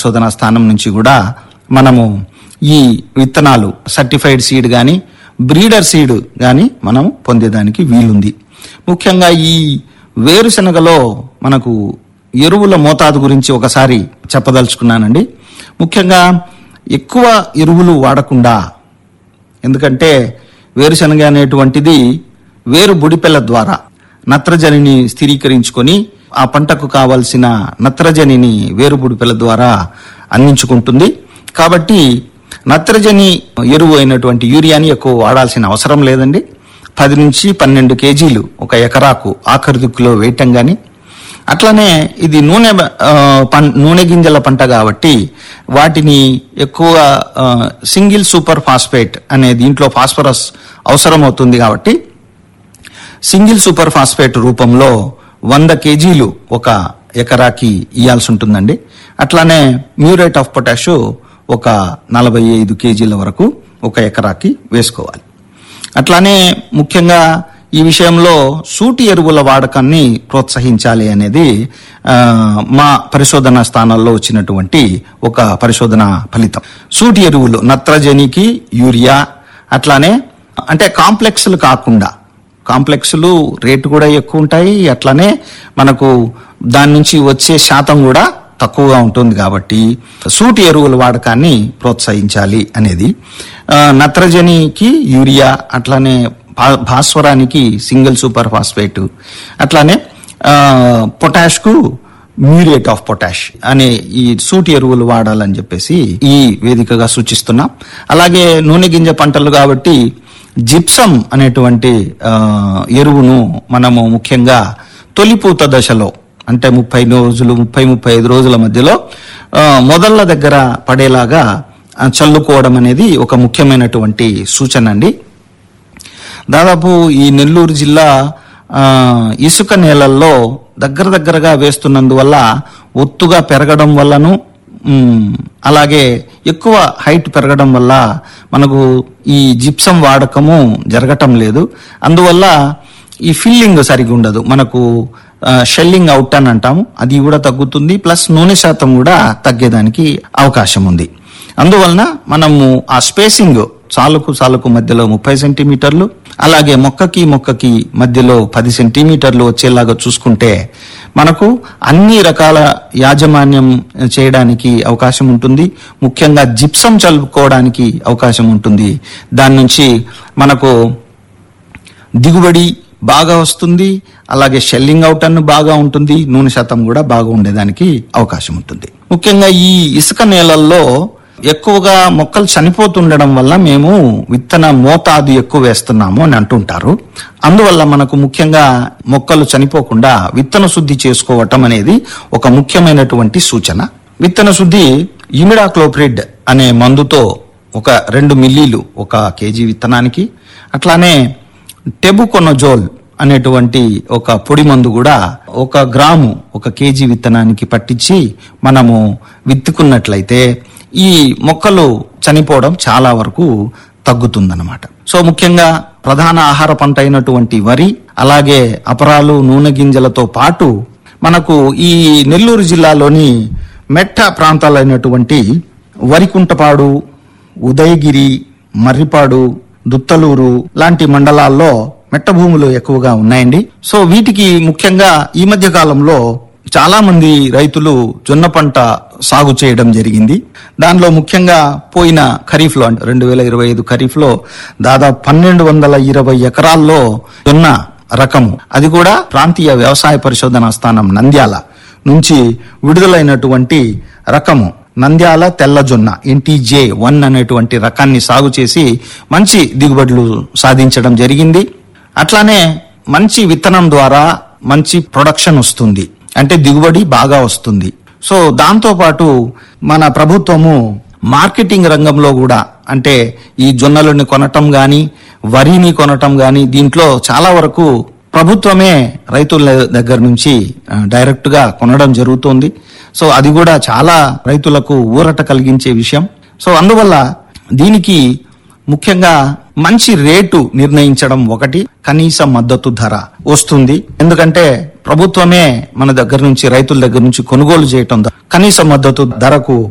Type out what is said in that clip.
శోధన స్థానం నుంచి కూడా మనము ఈ విత్తనాలు సర్టిఫైడ్ సీడ్ కానీ బ్రీడర్ సీడ్ కానీ మనం పొందేదానికి వీలుంది ముఖ్యంగా ఈ వేరుశనగలో మనకు ఎరువుల మోతాదు గురించి ఒకసారి చెప్పదలుచుకున్నానండి ముఖ్యంగా ఎక్కువ ఎరువులు వాడకుండా ఎందుకంటే వేరుశనగ అనేటువంటిది వేరు బుడిపెల ద్వారా నత్రజనిని స్థిరీకరించుకొని ఆ పంటకు కావలసిన నత్రజనిని వేరు బుడిపెల ద్వారా అందించుకుంటుంది కాబట్టి నత్రజని ఎరువు అయినటువంటి యూరియాని ఎక్కువ వాడాల్సిన అవసరం లేదండి పది నుంచి పన్నెండు కేజీలు ఒక ఎకరాకు ఆఖరి దిక్కులో వేయటం కానీ అట్లనే ఇది నూనె ఆ, పం- నూనె గింజల పంట కాబట్టి వాటిని ఎక్కువ ఆ, సింగిల్ సూపర్ ఫాస్ఫేట్ అనే దీంట్లో ఫాస్ఫరస్ అవసరం అవుతుంది కాబట్టి సింగిల్ సూపర్ ఫాస్ఫేట్ రూపంలో వంద కేజీలు ఒక ఎకరాకి ఇయ్యాల్సి ఉంటుందండి అట్లానే మ్యూరేట్ ఆఫ్ పొటాషు ఒక నలభై ఐదు కేజీల వరకు ఒక ఎకరాకి వేసుకోవాలి అట్లానే ముఖ్యంగా ఈ విషయంలో సూటి ఎరువుల వాడకాన్ని ప్రోత్సహించాలి అనేది ఆ, మా పరిశోధన స్థానాల్లో వచ్చినటువంటి ఒక పరిశోధన ఫలితం సూటి ఎరువులు నత్రజనికి యూరియా అట్లానే అంటే కాంప్లెక్స్లు కాకుండా కాంప్లెక్స్లు రేటు కూడా ఎక్కువ ఉంటాయి అట్లానే మనకు దాని నుంచి వచ్చే శాతం కూడా తక్కువగా ఉంటుంది కాబట్టి సూటి ఎరువుల వాడకాన్ని ప్రోత్సహించాలి అనేది ఆ, నత్రజనికి యూరియా అట్లానే భా- భాస్వరానికి సింగిల్ సూపర్ ఫాస్ఫేట్ అట్లానే ఆ, పొటాష్కు మ్యూరేట్ ఆఫ్ పొటాష్ అనే ఈ సూటి ఎరువులు వాడాలని చెప్పేసి ఈ వేదికగా సూచిస్తున్నాం అలాగే నూనె గింజ పంటలు కాబట్టి జిప్సం అనేటువంటి ఆ, ఎరువును మనము ముఖ్యంగా తొలిపూత దశలో అంటే ముప్పై రోజులు ముప్పై ముప్పై ఐదు రోజుల మధ్యలో ఆ, మొదళ్ళ దగ్గర పడేలాగా ఆ, చల్లుకోవడం అనేది ఒక ముఖ్యమైనటువంటి సూచన అండి దాదాపు ఈ నెల్లూరు జిల్లా ఆ, ఇసుక నేలల్లో దగ్గర దగ్గరగా వేస్తున్నందువల్ల ఒత్తుగా పెరగడం వల్లను ఉమ్, అలాగే ఎక్కువ హైట్ పెరగడం వల్ల మనకు ఈ జిప్సం వాడకము జరగటం లేదు అందువల్ల ఈ ఫిల్లింగ్ సరిగా ఉండదు మనకు షెల్లింగ్ అవుట్ అని అంటాము అది కూడా తగ్గుతుంది ప్లస్ నూనె శాతం కూడా తగ్గేదానికి అవకాశం ఉంది అందువలన మనము ఆ స్పేసింగ్ చాలుకు చాలుకు మధ్యలో ముప్పై సెంటీమీటర్లు అలాగే మొక్కకి మొక్కకి మధ్యలో పది సెంటీమీటర్లు వచ్చేలాగా చూసుకుంటే మనకు అన్ని రకాల యాజమాన్యం చేయడానికి అవకాశం ఉంటుంది ముఖ్యంగా జిప్సం చల్లుకోవడానికి అవకాశం ఉంటుంది దాని నుంచి మనకు దిగుబడి బాగా వస్తుంది అలాగే షెల్లింగ్ అవుట్ అన్న బాగా ఉంటుంది నూనె శాతం కూడా బాగా ఉండేదానికి అవకాశం ఉంటుంది ముఖ్యంగా ఈ ఇసుక నేలల్లో ఎక్కువగా మొక్కలు చనిపోతుండడం వల్ల మేము విత్తన మోతాదు ఎక్కువ వేస్తున్నాము అని అంటుంటారు అందువల్ల మనకు ముఖ్యంగా మొక్కలు చనిపోకుండా విత్తన శుద్ధి చేసుకోవటం అనేది ఒక ముఖ్యమైనటువంటి సూచన విత్తన శుద్ధి ఇమిడాక్లోప్రిడ్ అనే మందుతో ఒక రెండు మిల్లీలు ఒక కేజీ విత్తనానికి అట్లానే టెబుకొనజోల్ అనేటువంటి ఒక పొడి మందు కూడా ఒక గ్రాము ఒక కేజీ విత్తనానికి పట్టించి మనము విత్తుకున్నట్లయితే ఈ మొక్కలు చనిపోవడం చాలా వరకు తగ్గుతుందన్నమాట సో ముఖ్యంగా ప్రధాన ఆహార పంట అయినటువంటి వరి అలాగే అపరాలు నూనె గింజలతో పాటు మనకు ఈ నెల్లూరు జిల్లాలోని మెట్ట ప్రాంతాలైనటువంటి వరికుంటపాడు ఉదయగిరి మర్రిపాడు దుత్తలూరు లాంటి మండలాల్లో మెట్ట భూములు ఎక్కువగా ఉన్నాయండి సో వీటికి ముఖ్యంగా ఈ మధ్య కాలంలో చాలా మంది రైతులు జొన్న పంట సాగు చేయడం జరిగింది దానిలో ముఖ్యంగా పోయిన ఖరీఫ్ లో అంటే రెండు వేల ఇరవై ఐదు ఖరీఫ్ లో దాదాపు పన్నెండు వందల ఇరవై ఎకరాల్లో జొన్న రకము అది కూడా ప్రాంతీయ వ్యవసాయ పరిశోధన స్థానం నంద్యాల నుంచి విడుదలైనటువంటి రకము నంద్యాల తెల్లజొన్న ఎన్టీజే వన్ అనేటువంటి రకాన్ని సాగు చేసి మంచి దిగుబడులు సాధించడం జరిగింది అట్లానే మంచి విత్తనం ద్వారా మంచి ప్రొడక్షన్ వస్తుంది అంటే దిగుబడి బాగా వస్తుంది సో దాంతో పాటు మన ప్రభుత్వము మార్కెటింగ్ రంగంలో కూడా అంటే ఈ జొన్నలను కొనటం గాని వరిని కొనటం గాని దీంట్లో చాలా వరకు ప్రభుత్వమే రైతుల దగ్గర నుంచి ఆ, డైరెక్ట్ గా కొనడం జరుగుతోంది సో అది కూడా చాలా రైతులకు ఊరట కలిగించే విషయం సో అందువల్ల దీనికి ముఖ్యంగా మంచి రేటు నిర్ణయించడం ఒకటి కనీస మద్దతు ధర వస్తుంది ఎందుకంటే ప్రభుత్వమే మన దగ్గర నుంచి రైతుల దగ్గర నుంచి కొనుగోలు చేయటం ద్వారా కనీస మద్దతు ధరకు